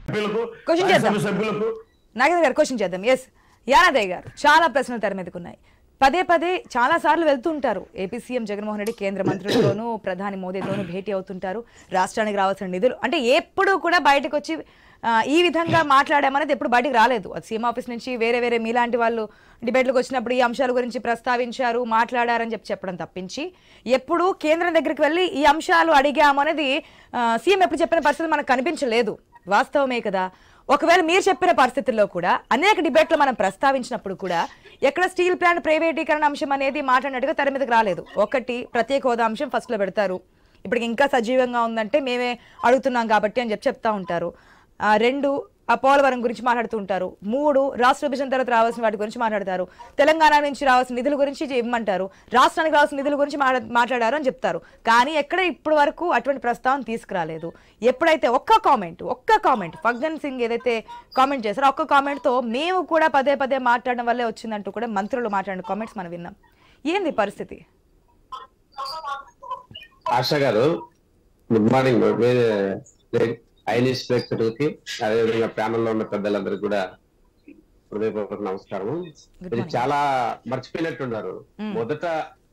సభ్యులకు Question చేద్దాం. రాజ్యసభ సభ్యులకు నాగేంద్ర గారు క్వశ్చన్ చేద్దాం ఎస్ యానాదయ్య గారు చాలా ప్రశ్నలు తెర మీదకు ఉన్నాయి పదే పదే చాలా సార్లు వెళ్తుంటారు ఏపీ సీఎం జగన్మోహన్ రెడ్డి కేంద్ర మంత్రులతోనూ ప్రధాని మోదీతోనూ భేటీ అవుతుంటారు రాష్ట్రానికి రావాల్సిన నిధులు అంటే ఎప్పుడు కూడా బయటకు వచ్చి ఆ, ఈ విధంగా మాట్లాడామనేది ఎప్పుడు బయటకు రాలేదు అది సీఎం ఆఫీస్ నుంచి వేరే వేరే మీలాంటి వాళ్ళు డిబేట్లకు వచ్చినప్పుడు ఈ అంశాల గురించి ప్రస్తావించారు మాట్లాడారని చెప్పి చెప్పడం తప్పించి ఎప్పుడు కేంద్రం దగ్గరికి వెళ్ళి ఈ అంశాలు అడిగాము అనేది ఆ, సీఎం ఎప్పుడు చెప్పిన పరిస్థితి మనకు కనిపించలేదు వాస్తవమే కదా ఒకవేళ మీరు చెప్పిన పరిస్థితుల్లో కూడా అనేక డిబేట్లు మనం ప్రస్తావించినప్పుడు కూడా ఎక్కడ స్టీల్ ప్లాంట్ ప్రైవేటీకరణ అంశం అనేది మాట్లాడినట్టుగా తెర మీదకి రాలేదు ఒకటి ప్రత్యేక హోదా అంశం ఫస్ట్లో పెడతారు ఇప్పటికి ఇంకా సజీవంగా ఉందంటే మేమే అడుగుతున్నాం కాబట్టి అని చెప్పి చెప్తా ఉంటారు ఆ, రెండు ఆ పోలవరం గురించి మాట్లాడుతూ ఉంటారు మూడు రాష్ట్ర విభజన తర్వాత రావాల్సిన వాటి గురించి మాట్లాడతారు తెలంగాణ నుంచి రావాల్సిన నిధుల గురించి ఇవ్వమంటారు రాష్ట్రానికి రావాల్సిన నిధుల గురించి మాట్లా- మాట్లాడారు అని చెప్తారు కానీ ఎక్కడ ఇప్పటి వరకు అటువంటి ప్రస్తావన తీసుకురాలేదు ఎప్పుడైతే ఒక్క కామెంట్ ఒక్క కామెంట్ ఫగ్గన్ సింగ్ ఏదైతే కామెంట్ చేశారో ఒక్క కామెంట్తో మేము కూడా పదే పదే మాట్లాడడం వల్లే వచ్చిందంటూ కూడా మంత్రులు మాట్లాడిన కామెంట్స్ మనం విన్నాం ఏంది పరిస్థితి ఆశ గారు గుడ్ మార్నింగ్ ఐనిస్ ప్రేక్షకులకి అదేవిధంగా ప్యానెల్ లో ఉన్న పెద్దలందరికీ కూడా హృదయపూర్వక నమస్కారం ఇది చాలా మర్చిపోయినట్టున్నారు మొదట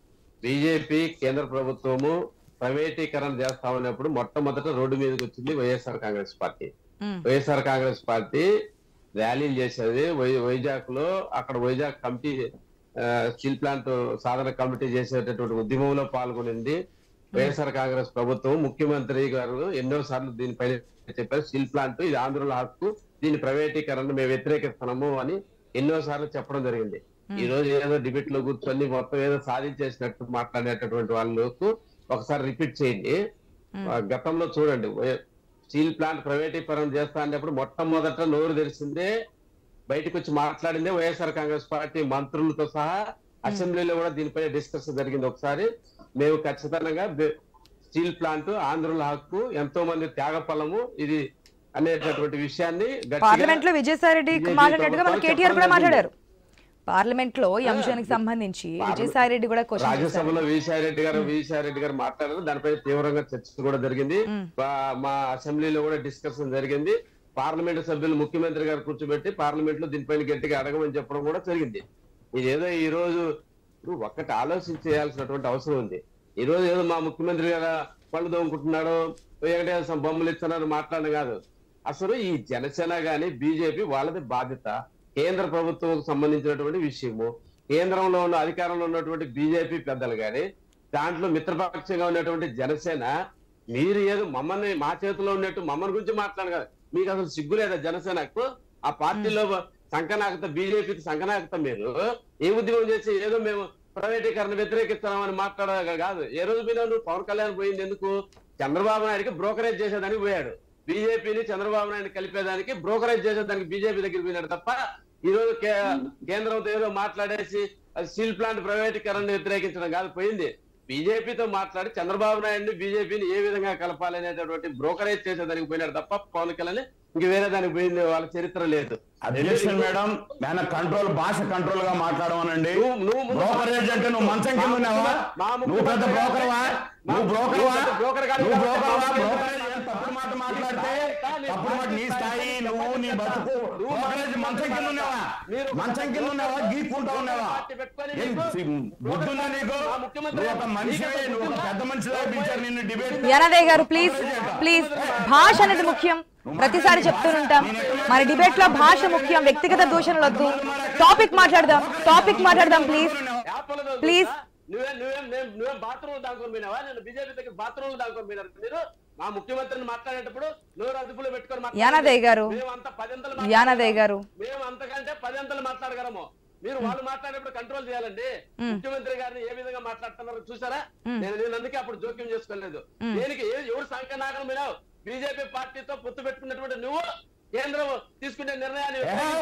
బీజేపీ కేంద్ర ప్రభుత్వము ప్రైవేటీకరణ చేస్తా ఉన్నప్పుడు మొట్టమొదట రోడ్డు మీదకి వచ్చింది వైఎస్ఆర్ కాంగ్రెస్ పార్టీ మ్మ్. వైఎస్ఆర్ కాంగ్రెస్ పార్టీ ర్యాలీలు చేసేది వై- వైజాగ్ లో అక్కడ వైజాగ్ కమిటీ ఆ, స్టీల్ ప్లాంట్ సాధన కమిటీ చేసేటటువంటి ఉద్యమంలో పాల్గొనింది వైఎస్ఆర్ కాంగ్రెస్ ప్రభుత్వం ముఖ్యమంత్రి గారు ఎన్నో సార్లు దీనిపైన చెప్పారు స్టీల్ ప్లాంట్ ఇది ఆంధ్రుల హక్కు దీని ప్రైవేటీకరణ మేము వ్యతిరేకిస్తున్నాము అని ఎన్నో సార్లు చెప్పడం జరిగింది ఈ రోజు ఏదో డిబేట్ లో కూర్చొని మొత్తం ఏదో సాధించేసినట్టు మాట్లాడేటటువంటి వాళ్ళకు ఒకసారి రిపీట్ చేయండి ఆ, గతంలో చూడండి వై- స్టీల్ ప్లాంట్ ప్రైవేటీకరణ చేస్తా అన్నప్పుడు మొట్టమొదట నోరు తెరిచిందే బయటకు వచ్చి మాట్లాడిందే వైఎస్ఆర్ కాంగ్రెస్ పార్టీ మంత్రులతో సహా అసెంబ్లీలో కూడా దీనిపై డిస్కషన్ జరిగింది ఒకసారి మేము ఖచ్చితంగా బె- స్టీల్ ప్లాంట్ ఆంధ్రుల హక్కు ఎంతో మంది త్యాగ ఫలము ఇది అనేటటువంటి విషయాన్ని గట్టిగా పార్లమెంట్ లో విజయసాయి రెడ్డి బీజేపీ మాట్లాడినట్టుగా మన ప్రభుత్వం కేటీఆర్ కూడా చెప్పడం మాట్లాడారు పార్లమెంట్ లో ఈ అంశానికి సంబంధించి విజయసాయి రెడ్డి కూడా క్వశ్చన్ చేశారు రాజ్యసభలో విజయసాయి రెడ్డి గారు విజయసాయి రెడ్డి గారు మాట్లాడారు దానిపై తీవ్రంగా చర్చ కూడా జరిగింది మా- మా అసెంబ్లీలో కూడా డిస్కషన్ జరిగింది పార్లమెంట్ సభ్యులు ముఖ్యమంత్రి గారు కూర్చోబెట్టి పార్లమెంట్ లో దీనిపైన గట్టిగా అడగమని చెప్పడం కూడా జరిగింది ఇదేదో ఈ రోజు ఇప్పుడు ఒక్కటి ఆలోచించేయాల్సినటువంటి అవసరం ఉంది ఈ రోజు ఏదో మా ముఖ్యమంత్రి గారు పళ్ళు దోముకుంటున్నాడు వెంకటేశ్వర బొమ్మలు ఇస్తున్నారు మాట్లాడడం కాదు అసలు ఈ జనసేన గాని బీజేపీ వాళ్ళది బాధ్యత కేంద్ర ప్రభుత్వం సంబంధించినటువంటి విషయము కేంద్రంలో ఉన్న అధికారంలో ఉన్నటువంటి బీజేపీ పెద్దలు గాని దాంట్లో మిత్రపక్షంగా ఉన్నటువంటి జనసేన మీరు ఏదో మమ్మల్ని మా చేతిలో ఉన్నట్టు మమ్మల్ని గురించి మాట్లాడు కదా మీకు అసలు సిగ్గు లేదా జనసేనకు ఆ పార్టీలో సంకనాకత బీజేపీకి సంకనాకత మీరు ఏ ఉద్యమం చేసి ఏదో మేము ప్రైవేటీకరణ వ్యతిరేకిస్తున్నామని మాట్లాడ కాదు ఏ రోజు మీద నువ్వు పవన్ కళ్యాణ్ పోయింది ఎందుకు చంద్రబాబు నాయుడుకి బ్రోకరేజ్ చేసేదానికి పోయాడు బీజేపీని చంద్రబాబు నాయుడు కలిపేదానికి బ్రోకరేజ్ చేసేదానికి బీజేపీ దగ్గర పోయినాడు తప్ప ఈ రోజు కే- కేంద్రంతో ఏదో మాట్లాడేసి అది స్టీల్ ప్లాంట్ ప్రైవేటీకరణ వ్యతిరేకించడం కాదు పోయింది బీజేపీతో మాట్లాడి చంద్రబాబు నాయుడు బీజేపీని ఏ విధంగా కలపాలనేటటువంటి బ్రోకరేజ్ చేసేదానికి పోయినాడు తప్ప పవన్ కళ్యాణ్ ఇంక వేరే దానికి పోయింది వాళ్ళ చరిత్ర లేదు అధ్యక్షుడు మేడం నేను కంట్రోల్ భాష కంట్రోల్ గా మాట్లాడమనండి నువ్వు- నువ్వు ముందు- బ్రోకరేజ్ అంటే నువ్వు మంచం కింద ఉన్నావా మా ముఖ్యమంత్రి నువ్వు పెద్ద బ్రోకర్వా నువ్వు బ్రోకర్వా నువ్వు పెద్ద బ్రోకర్ కాదు. నువ్వు బ్రోకర్వా మా ముఖ్యమంత్రి- బ్రోకరేజ్ ఏం తప్పుడు మాట మాట్లాడితే తప్పుడు మాట నీ స్థాయి నువ్వు నీ బతుకు బ్రోకరేజ్ మంచం కింద ఉన్నావా మంచం కింద ఉన్నావా గీక్కుంటా ఉన్నావా ఏం సి- బుద్ధుందా నీకు నువ్వు ఒక మనిషి నువ్వు ఒక పెద్ద మనిషిలా పిలిచారు నిన్ను డిబేట్ యానాదయ్య గారు ప్లీజ్ ప్లీజ్ భాష అనేది ముఖ్యం ప్రతిసారి చెప్తుంటాం మన డిబేట్ లో భాష ముఖ్యం వ్యక్తిగత దూషణలు వద్దు టాపిక్ మాట్లాడదాం టాపిక్ మాట్లాడదాం ప్లీజ్ Please. నువ్వే నువ్వేం నేను- నువ్వేం బాత్రూమ్ దానుకొని పోయినావా నేను బీజేపీ దగ్గర బాత్రూమ్ దానుకొని పోయినారు మీరు మా ముఖ్యమంత్రిని మాట్లాడేటప్పుడు నోరు అదుపులో పెట్టుకొని మాట్లాడండి. యానాదయ్య గారు. మేము అంత పదింతలు యానాదయ్య గారు. మేము అంతకంటే పదింతలు మాట్లాడగలము మీరు వాళ్ళు మాట్లాడేప్పుడు కంట్రోల్ చేయాలండి ముఖ్యమంత్రి గారిని ఏ విధంగా మాట్లాడుతున్నారో చూసారా నేను నేను అందుకే అప్పుడు జోక్యం చేసుకోలేదు దేనికి ఏ- ఎవరు సంఖ్యనాగం మీరావు బీజేపీ పార్టీతో పొత్తు పెట్టుకున్నటువంటి నువ్వు కేంద్రం తీసుకునే నిర్ణయాన్ని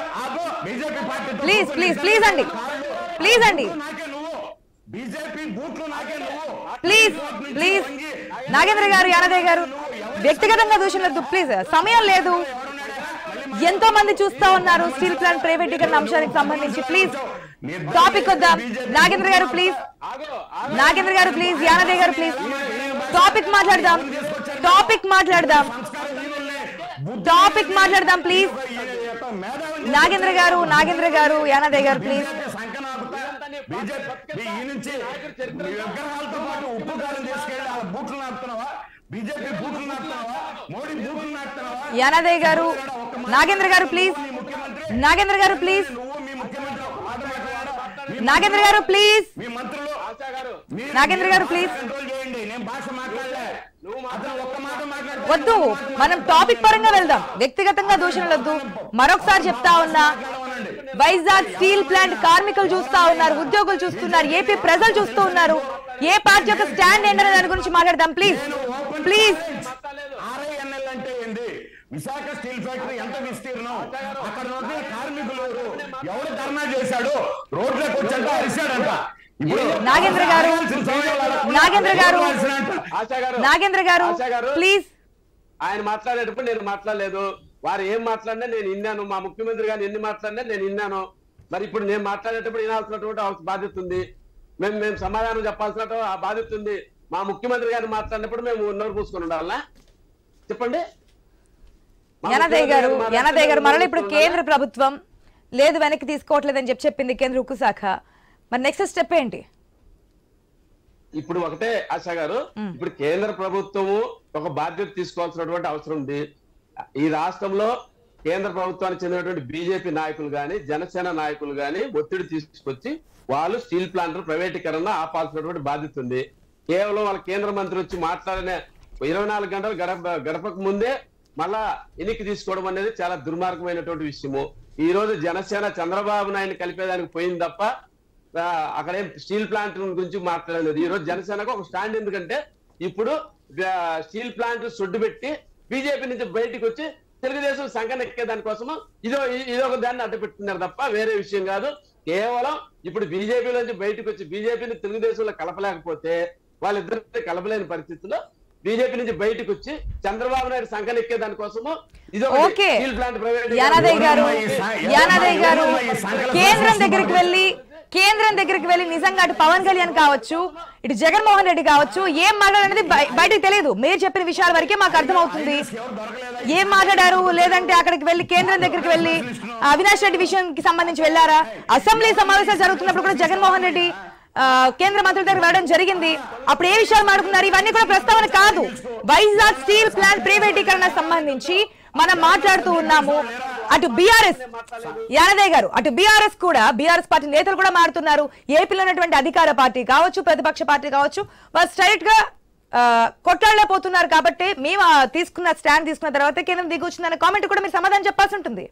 BJP party please please please అండి ప్లీజ్ అండి నాకే నువ్వు బీజేపీ బూట్లు నాకే నువ్వు ప్లీజ్ ప్లీజ్ నాగేంద్ర గారు యానదయ్య గారు వ్యక్తిగతంగా దూషణలొద్దు ప్లీజ్ సమయం లేదు ఎంతో మంది చూస్తా ఉన్నారు స్టీల్ ప్లాంట్ ప్రైవేటీకరణ అంశానికి సంబంధించి ప్లీజ్ టాపిక్ వద్దాం నాగేంద్ర గారు ప్లీజ్ ఆగో ఆగో నాగేంద్ర గారు ప్లీజ్ యానదయ్య గారు ప్లీజ్ టాపిక్ మాట్లాడదాం టాపిక్ మాట్లాడదాం టాపిక్ మాట్లాడదాం ప్లీజ్ నాగేంద్ర గారు నాగేంద్ర గారు యానాదయ్య గారు ప్లీజ్ బీజేపీ ఈ నుంచి మీ విగ్రహాలతో పాటు ఉప్పు కారం తీసుకెళ్ళి ఆ బూట్లు నాపుతున్నావా బీజేపీ బూట్లు నాపుతున్నావా మోడీ బూట్లు నాపుతున్నావా యానాదయ్య గారు నాగేంద్ర గారు ప్లీజ్ నాగేంద్ర గారు ప్లీజ్ నువ్వు మీ ముఖ్యమంత్రి ఒక మాట మాట్లాడారా? మీ నాగేంద్ర గారు ప్లీజ్ మీ మంత్రులు ఆశా గారు మీరు- నాగేంద్ర గారు, మీరు ప్లీజ్. కంట్రోల్ చేయండి నేను భాష మాట్లాడలే అతను ఒక్క మాట మాట్లాడితే వద్దు మనం టాపిక్ పరంగా వెళ్దాం వ్యక్తిగతంగా దూషణలు వద్దు మరొకసారి చెప్తా ఉన్నా వైజాగ్ స్టీల్ ప్లాంట్ కార్మికులు చూస్తా ఉన్నారు ఉద్యోగులు చూస్తున్నారు ఏపీ ప్రజలు చూస్తూ ఉన్నారు ఏ పార్టీ యొక్క స్టాండ్ ఏంటనే దాని గురించి మాట్లాడదాం ప్లీజ్ ప్లీజ్ ఆర్ఐఎన్ఎల్ అంటే ఏంది విశాఖ స్టీల్ ఫ్యాక్టరీ ఎంత విస్తీర్ణం అక్కడ ఉన్న కార్మికులు ఎవరు? ఎవరు ధర్నా చేశాడు రోడ్లకు వచ్చంట అరిశాడంట ఇప్పుడు నాగేంద్ర గారు, నాగేంద్ర గారు, ఆశా గారు నాగేంద్ర గారు ఆశా గారు ప్లీజ్ ఆయన మాట్లాడేటప్పుడు నేను మాట్లాడలేదు వారు ఏం మాట్లాడినా నేను విన్నాను మా ముఖ్యమంత్రి గారు ఎన్ని మాట్లాడినా నేను విన్నాను మరి ఇప్పుడు నేను మాట్లాడేటప్పుడు వినాల్సినటువంటి అవసరం బాధ్యత ఉంది మేము మేము సమాధానం చెప్పాల్సిన ఆ బాధ్యత ఉంది మా ముఖ్యమంత్రి గారు మాట్లాడినప్పుడు మేము నోరు పూసుకొని ఉండాలా చెప్పండి మా యనదయ్య గారు ముఖ్యమంత్రి యనదయ్య గారు మరలా ఇప్పుడు మాట్లాడినప్పుడు కేంద్ర ప్రభుత్వం లేదు వెనక్కి తీసుకోవట్లేదని చెప్పి చెప్పింది కేంద్ర ఉక్కు శాఖ మరి నెక్స్ట్ స్టెప్ ఏంటి ఇప్పుడు ఒకటే ఆశా గారు ఇప్పుడు కేంద్ర ప్రభుత్వము ఒక బాధ్యత తీసుకోవాల్సినటువంటి అవసరం ఉంది ఈ రాష్ట్రంలో కేంద్ర ప్రభుత్వానికి చెందినటువంటి బీజేపీ నాయకులు గాని జనసేన నాయకులు గాని ఒత్తిడి తీసుకొచ్చి వాళ్ళు స్టీల్ ప్లాంట్ ప్రైవేటీకరణ ఆపాల్సినటువంటి బాధ్యత ఉంది కేవలం వాళ్ళ కేంద్ర మంత్రి వచ్చి మాట్లాడిన ఇరవై నాలుగు గంటలు గడప గడపక ముందే మళ్ళా ఎన్నిక తీసుకోవడం అనేది చాలా దుర్మార్గమైనటువంటి విషయము ఈ రోజు జనసేన చంద్రబాబు నాయుడు కలిపేదానికి పోయింది తప్ప ఆ, అక్కడేం స్టీల్ ప్లాంట్ గురించి మాట్లాడలేదు ఈ రోజు జనసేనకు ఒక స్టాండ్ ఎందుకంటే ఇప్పుడు ఆ, స్టీల్ ప్లాంట్ సొడ్డు పెట్టి బీజేపీ నుంచి బయటికి వచ్చి తెలుగుదేశం సంఘం ఎక్కే దానికోసము ఇదో ఇదో ఒక దాన్ని అడ్డు పెట్టుకున్నారు తప్ప వేరే విషయం కాదు కేవలం ఇప్పుడు బీజేపీ నుంచి బయటకు వచ్చి బీజేపీని తెలుగుదేశంలో కలపలేకపోతే వాళ్ళిద్దరిని కలపలేని పరిస్థితిలో బీజేపీ నుంచి బయటకు వచ్చి చంద్రబాబు నాయుడు సంఘం ఎక్కే దానికోసము ఇదో okay steel plant private Yanadayya గారు యానాదయ్య గారు ఈ సంకల కేంద్రం దగ్గరికి వెళ్ళి కేంద్రం దగ్గరికి వెళ్ళి నిజంగా అటు పవన్ కళ్యాణ్ కావచ్చు ఇటు జగన్మోహన్ రెడ్డి కావచ్చు ఏం మాట్లాడనేది బయ- బయటకు తెలియదు మీరు చెప్పిన విషయాల వరకే మాకు అర్థమవుతుంది ఏం మాట్లాడారు లేదంటే అక్కడికి వెళ్ళి కేంద్రం దగ్గరికి వెళ్ళి అవినాష్ రెడ్డి విషయానికి సంబంధించి వెళ్ళారా అసెంబ్లీ సమావేశాలు జరుగుతున్నప్పుడు కూడా జగన్మోహన్ రెడ్డి ఆ, కేంద్ర మంత్రుల దగ్గర వెళ్ళడం జరిగింది అప్పుడు ఏ విషయాలు మాట్లాడుకున్నారు ఇవన్నీ కూడా ప్రస్తావన కాదు వైజాగ్ స్టీల్ ప్లాంట్ ప్రైవేటీకరణ సంబంధించి మనం మాట్లాడుతూ ఉన్నాము అటు బీఆర్ఎస్ యానదయ్య గారు అటు బీఆర్ఎస్ కూడా బీఆర్ఎస్ పార్టీ నేతలు కూడా మారుతున్నారు ఏపీలో ఉన్నటువంటి అధికార పార్టీ కావచ్చు ప్రతిపక్ష పార్టీ కావచ్చు వాళ్ళు స్ట్రైట్ గా ఆ, కొట్లాడలే పోతున్నారు కాబట్టి మేము ఆ తీసుకున్న స్టాండ్ తీసుకున్న తర్వాత కేంద్రం దిగి వచ్చిందనే కామెంట్ కూడా మీరు సమాధానం చెప్పాల్సి ఉంటుంది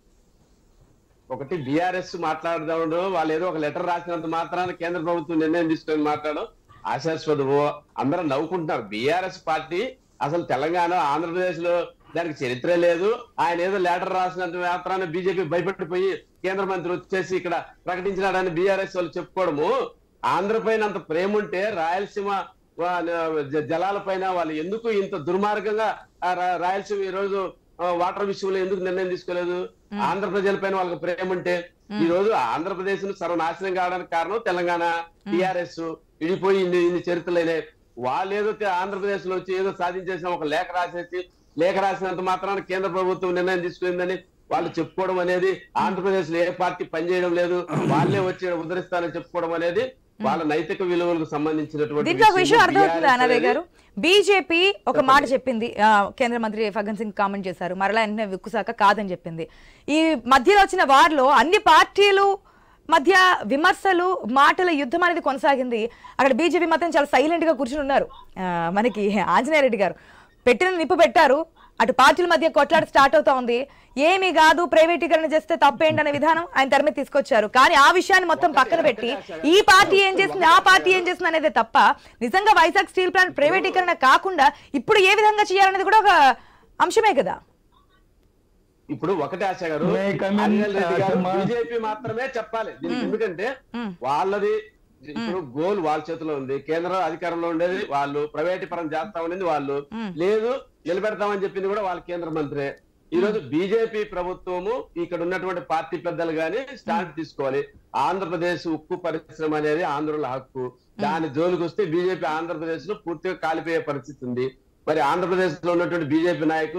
ఒకటి బీఆర్ఎస్ మాట్లాడదాం వాళ్ళు ఏదో ఒక లెటర్ రాసినంత మాత్రాన కేంద్ర ప్రభుత్వం నిర్ణయం తీసుకొని మాట్లాడడం ఆశాస్పదము అందరూ నవ్వుకుంటున్నారు బీఆర్ఎస్ పార్టీ అసలు తెలంగాణ ఆంధ్రప్రదేశ్ లో దానికి చరిత్ర లేదు ఆయన ఏదో లెటర్ రాసినంత మాత్రాన బీజేపీ భయపడిపోయి కేంద్ర మంత్రి వచ్చేసి ఇక్కడ ప్రకటించినాడని బీఆర్ఎస్ వాళ్ళు చెప్పుకోవడము ఆంధ్ర పైన అంత ప్రేమ ఉంటే రాయలసీమ వా- జ- జలాల పైన వాళ్ళు ఎందుకు ఇంత దుర్మార్గంగా ఆ రా- రాయలసీమ ఈ రోజు ఆ, వాటర్ విషయంలో ఎందుకు నిర్ణయం తీసుకోలేదు ఆంధ్ర ప్రజల పైన వాళ్ళకి ప్రేమ ఉంటే ఈ రోజు ఆంధ్రప్రదేశ్ ను సర్వనాశనం కావడానికి కారణం తెలంగాణ టిఆర్ఎస్ విడిపోయి ఇన్ని ఇన్ని చరిత్రలైనాయి వాళ్ళు ఏదో తె- ఆంధ్రప్రదేశ్ లో వచ్చి ఏదో సాధించేసిన ఒక లేఖ రాసేసి లేఖ రాసినంత మాత్రాన కేంద్ర ప్రభుత్వం నిర్ణయం తీసుకుందని వాళ్ళు చెప్పుకోవడం అనేది ఆంధ్రప్రదేశ్ లో ఏ పార్టీ పనిచేయడం లేదు వాళ్ళే వచ్చి ఉద్ధరిస్తారని చెప్పుకోవడం అనేది వాళ్ళ నైతిక విలువలకు సంబంధించినటువంటి దీంట్లో ఒక విషయం విషయం. అర్థమవుతుంది BRS అనాదయ్య అనేది గారు బీజేపీ ఒక మాట చెప్పింది ఆ, కేంద్ర మంత్రి ఫగ్గన్ సింగ్ కామెంట్ చేశారు మరలా వెంటనే విక్కుశాఖ కాదని చెప్పింది ఈ మధ్యలో వచ్చిన వారిలో అన్ని పార్టీలు మధ్య విమర్శలు మాటల యుద్ధం అనేది కొనసాగింది అక్కడ బీజేపీ మాత్రం చాలా సైలెంట్ గా కూర్చుని ఉన్నారు ఆ, మనకి ఆంజనేయ రెడ్డి గారు పెట్టిన నిప్పు పెట్టారు అటు పార్టీల మధ్య కొట్లాట స్టార్ట్ అవుతా ఉంది ఏమీ కాదు ప్రైవేటీకరణ చేస్తే తప్పేంటి అనే విధానం ఆయన తెర మీద తీసుకొచ్చారు కానీ ఆ విషయాన్ని మొత్తం పక్కన పెట్టి ఈ పార్టీ ఏం చేసింది ఆ పార్టీ ఏం చేసింది అనేది తప్ప నిజంగా వైజాగ్ స్టీల్ ప్లాంట్ ప్రైవేటీకరణ కాకుండా ఇప్పుడు ఏ విధంగా చేయాలనేది కూడా ఒక అంశమే కదా ఇప్పుడు ఒకటే ఆశ గారు May I come in, Anil Reddy గారు Sharma? బీజేపీ మాత్రమే చెప్పాలి దీనికి ఎందుకంటే వాళ్ళది ఇప్పుడు గోల్ వాళ్ళ చేతిలో ఉంది కేంద్ర అధికారంలో ఉండేది వాళ్ళు ప్రైవేట్ పరం చేస్తా ఉండేది వాళ్ళు లేదు నిలబెడతామని చెప్పింది కూడా వాళ్ళ కేంద్ర మంత్రే ఈ రోజు బీజేపీ ప్రభుత్వము ఇక్కడ ఉన్నటువంటి పార్టీ పెద్దలు గాని స్టాండ్ తీసుకోవాలి ఆంధ్రప్రదేశ్ ఉక్కు పరిశ్రమ అనేది ఆంధ్రుల హక్కు దాని జోలికి వస్తే బీజేపీ ఆంధ్రప్రదేశ్ లో పూర్తిగా కాలిపోయే పరిస్థితి ఉంది మరి ఆంధ్రప్రదేశ్ లో ఉన్నటువంటి బీజేపీ నాయకులు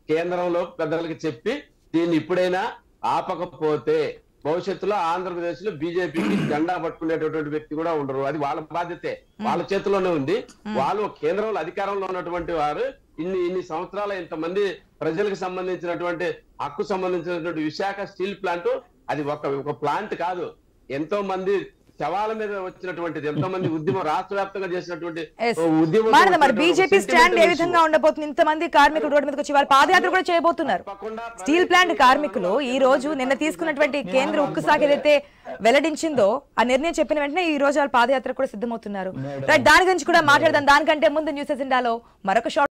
కేంద్రంలో పెద్దలకు చెప్పి దీన్ని ఇప్పుడైనా ఆపకపోతే భవిష్యత్తులో ఆంధ్రప్రదేశ్ లో బీజేపీకి జెండా పట్టుకునేటటువంటి వ్యక్తి కూడా ఉండరు అది వాళ్ళ బాధ్యతే వాళ్ళ చేతిలోనే ఉంది వాళ్ళు కేంద్రంలో అధికారంలో ఉన్నటువంటి వారు ఇన్ని ఇన్ని సంవత్సరాల ఇంతమంది ప్రజలకు సంబంధించినటువంటి హక్కు సంబంధించినటువంటి విశాఖ స్టీల్ ప్లాంట్ అది ఒక ఒక ప్లాంట్ కాదు ఎంతో మంది శవాల మీద వచ్చినటువంటిది ఎంతో మంది ఉద్యమం రాష్ట్ర వ్యాప్తంగా చేసినటువంటి Yes. ఉద్యమం మారద మరి బీజేపీ స్టాండ్ ఏ విధంగా ఉండబోతుంది ఇంతమంది కార్మికులు రోడ్డు మీదకి వచ్చి వాళ్ళు పాదయాత్ర కూడా చేయబోతున్నారు స్టీల్ ప్లాంట్ కార్మికులు ఈ రోజు నిన్న తీసుకున్నటువంటి కేంద్ర ఉక్కు శాఖ ఏదైతే వెల్లడించిందో ఆ నిర్ణయం చెప్పిన వెంటనే ఈ రోజు వాళ్ళు పాదయాత్ర కూడా సిద్ధమవుతున్నారు రైట్ దాని గురించి కూడా మాట్లాడదాం దానికంటే ముందు న్యూస్ ఎజెండాలో మరొక షార్ట్